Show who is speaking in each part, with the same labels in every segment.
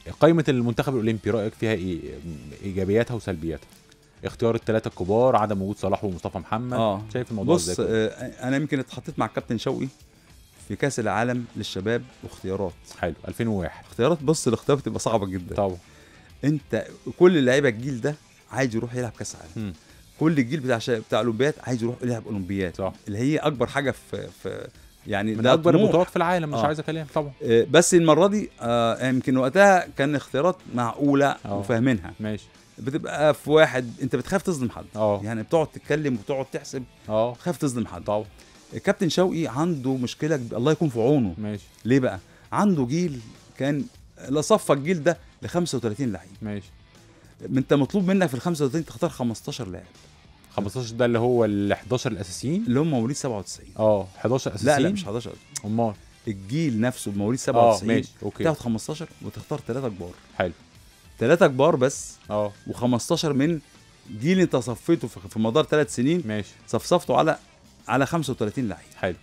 Speaker 1: قائمه المنتخب الاولمبي رايك فيها ايه ايجابياتها وسلبياتها اختيار الثلاثه الكبار عدم وجود صلاح ومصطفى محمد
Speaker 2: اه
Speaker 1: شايف الموضوع
Speaker 2: بص
Speaker 1: ازاي
Speaker 2: آه انا يمكن اتحطيت مع الكابتن شوقي في كاس العالم للشباب واختيارات
Speaker 1: حلو 2001
Speaker 2: اختيارات بص الاختيارات بتبقى صعبه جدا
Speaker 1: طبعا
Speaker 2: انت كل اللعيبه الجيل ده عايز يروح يلعب كاس عالم
Speaker 1: مم.
Speaker 2: كل الجيل بتاع شا- بتاع الاولمبياد عايز يروح يلعب اولمبياد
Speaker 1: صح
Speaker 2: اللي هي اكبر حاجه في في يعني
Speaker 1: من
Speaker 2: ده
Speaker 1: اكبر
Speaker 2: طموح.
Speaker 1: البطولات في العالم مش
Speaker 2: آه.
Speaker 1: عايز كلام طبعا
Speaker 2: آه، بس المره دي آه، يمكن وقتها كان اختيارات معقوله
Speaker 1: آه.
Speaker 2: وفاهمينها
Speaker 1: ماشي
Speaker 2: بتبقى في واحد انت بتخاف تظلم حد
Speaker 1: اه
Speaker 2: يعني بتقعد تتكلم وتقعد تحسب
Speaker 1: اه
Speaker 2: خايف تظلم حد
Speaker 1: طبعا
Speaker 2: الكابتن شوقي عنده مشكله كب- الله يكون في عونه
Speaker 1: ماشي
Speaker 2: ليه بقى عنده جيل كان لا صفى الجيل ده ل 35 لعيب
Speaker 1: ماشي
Speaker 2: انت مطلوب منك في ال 35 تختار 15 لاعب
Speaker 1: 15 ده اللي هو ال 11 الاساسيين
Speaker 2: اللي هم مواليد 97
Speaker 1: اه 11
Speaker 2: لا
Speaker 1: اساسيين
Speaker 2: لا مش 11
Speaker 1: امال
Speaker 2: الجيل نفسه مواليد
Speaker 1: اه
Speaker 2: 97
Speaker 1: ماشي اوكي
Speaker 2: تاخد 15 وتختار ثلاثه كبار
Speaker 1: حلو
Speaker 2: ثلاثه كبار بس
Speaker 1: اه
Speaker 2: و15 من جيل انت صفيته في في مدار ثلاث سنين
Speaker 1: ماشي
Speaker 2: صفصفته على على 35 لعيب
Speaker 1: حلو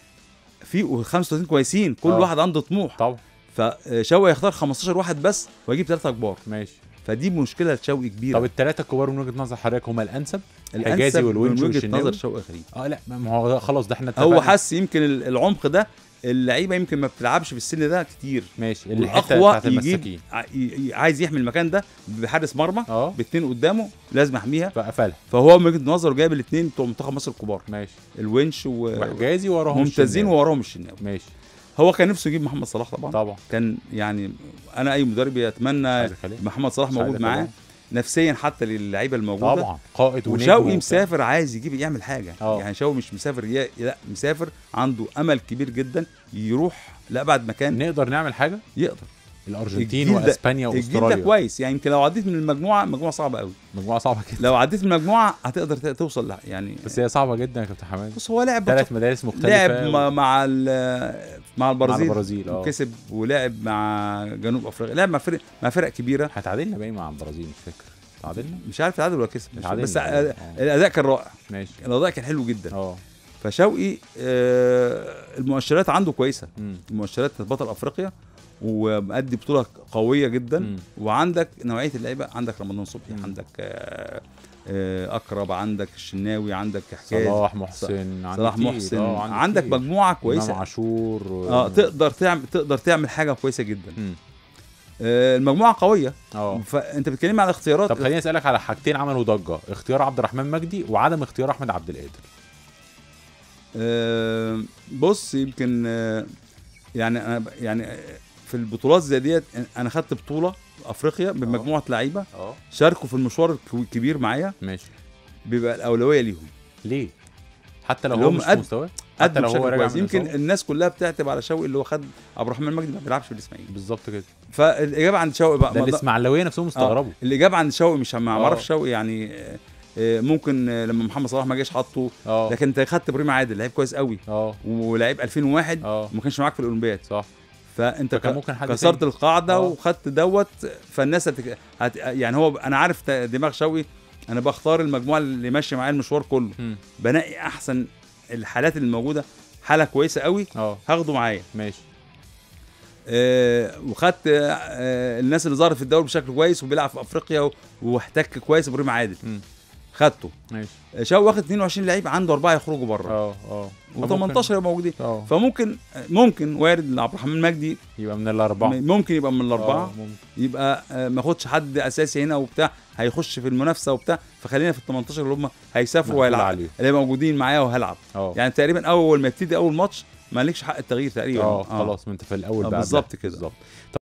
Speaker 2: في و 35 كويسين كل
Speaker 1: آه.
Speaker 2: واحد عنده طموح
Speaker 1: طبعا
Speaker 2: فشوقي يختار 15 واحد بس ويجيب ثلاثه كبار
Speaker 1: ماشي
Speaker 2: فدي مشكله لشوقي كبيره
Speaker 1: طب الثلاثه الكبار من وجهه نظر حضرتك هم الانسب
Speaker 2: الأنسب
Speaker 1: حجازي والونش
Speaker 2: من وجهه
Speaker 1: والشناوي؟
Speaker 2: نظر شوقي غريب
Speaker 1: اه لا ما هو ده خلاص ده احنا
Speaker 2: هو
Speaker 1: اتفقنا.
Speaker 2: حس يمكن ال- العمق ده اللعيبه يمكن ما بتلعبش في السن ده كتير
Speaker 1: ماشي الحته
Speaker 2: الاقوى
Speaker 1: بتاعت
Speaker 2: يجيب
Speaker 1: المساكين
Speaker 2: ع- ي- ي- عايز يحمي المكان ده بحارس مرمى
Speaker 1: اه
Speaker 2: باثنين قدامه لازم يحميها
Speaker 1: فقفلها
Speaker 2: فهو من وجهه نظره جايب الاثنين بتوع منتخب مصر الكبار
Speaker 1: ماشي
Speaker 2: الونش و...
Speaker 1: وحجازي وراهم
Speaker 2: ممتازين
Speaker 1: الشناوي.
Speaker 2: وراهم الشناوي
Speaker 1: ماشي
Speaker 2: هو كان نفسه يجيب محمد صلاح طبعا
Speaker 1: طبعا
Speaker 2: كان يعني انا اي مدرب يتمنى
Speaker 1: عايز أخليه.
Speaker 2: محمد صلاح
Speaker 1: مش
Speaker 2: موجود
Speaker 1: عايز
Speaker 2: معاه
Speaker 1: أخليه.
Speaker 2: نفسيا حتى للعيبه الموجوده
Speaker 1: طبعا قائد ونجم
Speaker 2: وشوقي
Speaker 1: وبتاع.
Speaker 2: مسافر عايز يجيب يعمل حاجه
Speaker 1: آه.
Speaker 2: يعني شوقي مش مسافر ي... لا مسافر عنده امل كبير جدا يروح لابعد مكان
Speaker 1: نقدر نعمل حاجه
Speaker 2: يقدر
Speaker 1: الارجنتين
Speaker 2: الجيل ده-
Speaker 1: واسبانيا
Speaker 2: الجيل ده
Speaker 1: واستراليا
Speaker 2: كويس يعني يمكن لو عديت من المجموعه مجموعه صعبه قوي
Speaker 1: مجموعه صعبه كده
Speaker 2: لو عديت من المجموعه هتقدر ت- توصل لها يعني
Speaker 1: بس هي صعبه جدا يا كابتن حماد
Speaker 2: بص هو لعب
Speaker 1: ثلاث مدارس مختلفه
Speaker 2: لعب
Speaker 1: و-
Speaker 2: مع مع, ال- مع
Speaker 1: مع
Speaker 2: البرازيل
Speaker 1: البرازيل اه
Speaker 2: وكسب ولعب مع جنوب افريقيا لعب مع فرق مع فرق كبيره
Speaker 1: هتعادلنا باين مع البرازيل مش فاكر تعادلنا
Speaker 2: مش عارف تعادل ولا كسب مش
Speaker 1: تعادلنا.
Speaker 2: بس
Speaker 1: آه.
Speaker 2: الاداء كان رائع
Speaker 1: ماشي
Speaker 2: الاداء كان حلو جدا
Speaker 1: اه
Speaker 2: فشوقي آه، المؤشرات عنده كويسه
Speaker 1: مم.
Speaker 2: المؤشرات بطل افريقيا ومأدي بطوله قويه جدا
Speaker 1: مم.
Speaker 2: وعندك نوعيه اللعيبه عندك رمضان صبحي
Speaker 1: مم.
Speaker 2: عندك آه، آه، اكرم عندك الشناوي عندك حكايه
Speaker 1: صلاح محسن عندي
Speaker 2: صلاح
Speaker 1: كتير.
Speaker 2: محسن
Speaker 1: آه، عندي
Speaker 2: عندك
Speaker 1: كتير.
Speaker 2: مجموعه
Speaker 1: امام
Speaker 2: كويسه
Speaker 1: عاشور و-
Speaker 2: اه تقدر تعمل تقدر تعمل حاجه كويسه جدا
Speaker 1: مم.
Speaker 2: آه، المجموعه قويه
Speaker 1: اه
Speaker 2: فانت بتتكلم على اختيارات
Speaker 1: طب خليني اسالك على حاجتين عملوا ضجه اختيار عبد الرحمن مجدي وعدم اختيار احمد عبد القادر
Speaker 2: آه، بص يمكن آه، يعني انا ب- يعني آه، في البطولات زي ديت انا خدت بطوله افريقيا بمجموعه لعيبه
Speaker 1: اه
Speaker 2: شاركوا في المشوار الكو- الكبير معايا
Speaker 1: ماشي
Speaker 2: بيبقى الاولويه ليهم
Speaker 1: ليه حتى لو
Speaker 2: اللي
Speaker 1: هو
Speaker 2: هم
Speaker 1: مش
Speaker 2: قد-
Speaker 1: في مستواه حتى
Speaker 2: قدوا
Speaker 1: لو هو
Speaker 2: بشكل
Speaker 1: راجع
Speaker 2: كويس
Speaker 1: من
Speaker 2: يمكن
Speaker 1: الإصابة؟
Speaker 2: الناس كلها بتعتب على شوقي اللي هو خد عبد الرحمن مجدي ما بيلعبش في الاسماعيلي
Speaker 1: بالظبط كده
Speaker 2: فالاجابه عند شوقي بقى
Speaker 1: ده
Speaker 2: ما-
Speaker 1: الاسماعيلاويه نفسهم استغربوا
Speaker 2: آه. الاجابه عند شوقي مش ما
Speaker 1: آه.
Speaker 2: اعرفش شوقي يعني آه، آه، ممكن آه، لما محمد صلاح ما جاش حطه
Speaker 1: اه
Speaker 2: لكن انت خدت ابراهيم عادل لعيب كويس قوي
Speaker 1: اه
Speaker 2: ولعيب 2001
Speaker 1: اه
Speaker 2: وما كانش معاك في الاولمبياد
Speaker 1: صح
Speaker 2: فانت
Speaker 1: فكان
Speaker 2: ك-
Speaker 1: ممكن حد
Speaker 2: كسرت
Speaker 1: تاني.
Speaker 2: القاعده
Speaker 1: آه.
Speaker 2: وخدت دوت فالناس هت... هت... يعني هو انا عارف ت- دماغ شوقي انا بختار المجموعه اللي ماشيه معايا المشوار كله
Speaker 1: مم.
Speaker 2: بنقي احسن الحالات اللي موجوده حاله كويسه قوي
Speaker 1: اه
Speaker 2: هاخده معايا
Speaker 1: ماشي
Speaker 2: آه وخدت آه آه الناس اللي ظهرت في الدوري بشكل كويس وبيلعب في افريقيا و- واحتك كويس ابراهيم عادل
Speaker 1: مم.
Speaker 2: خدته
Speaker 1: ماشي
Speaker 2: آه، شاو واخد 22 لعيب عنده اربعه يخرجوا بره
Speaker 1: اه اه
Speaker 2: و18 يبقوا موجودين
Speaker 1: اه
Speaker 2: فممكن ممكن وارد ان عبد الرحمن مجدي
Speaker 1: يبقى من الاربعه
Speaker 2: ممكن يبقى من الاربعه
Speaker 1: آه، ممكن.
Speaker 2: يبقى آه، ما ياخدش حد اساسي هنا وبتاع هيخش في المنافسه وبتاع فخلينا في ال 18 اللي هم هيسافروا
Speaker 1: مقبول
Speaker 2: وهيلعبوا
Speaker 1: عليهم.
Speaker 2: اللي موجودين معايا وهلعب
Speaker 1: اه
Speaker 2: يعني تقريبا اول ما يبتدي اول ماتش مالكش حق التغيير تقريبا
Speaker 1: اه خلاص ما انت في الاول
Speaker 2: آه،
Speaker 1: بقى
Speaker 2: بالظبط
Speaker 1: قبلها.
Speaker 2: كده.
Speaker 1: بالظبط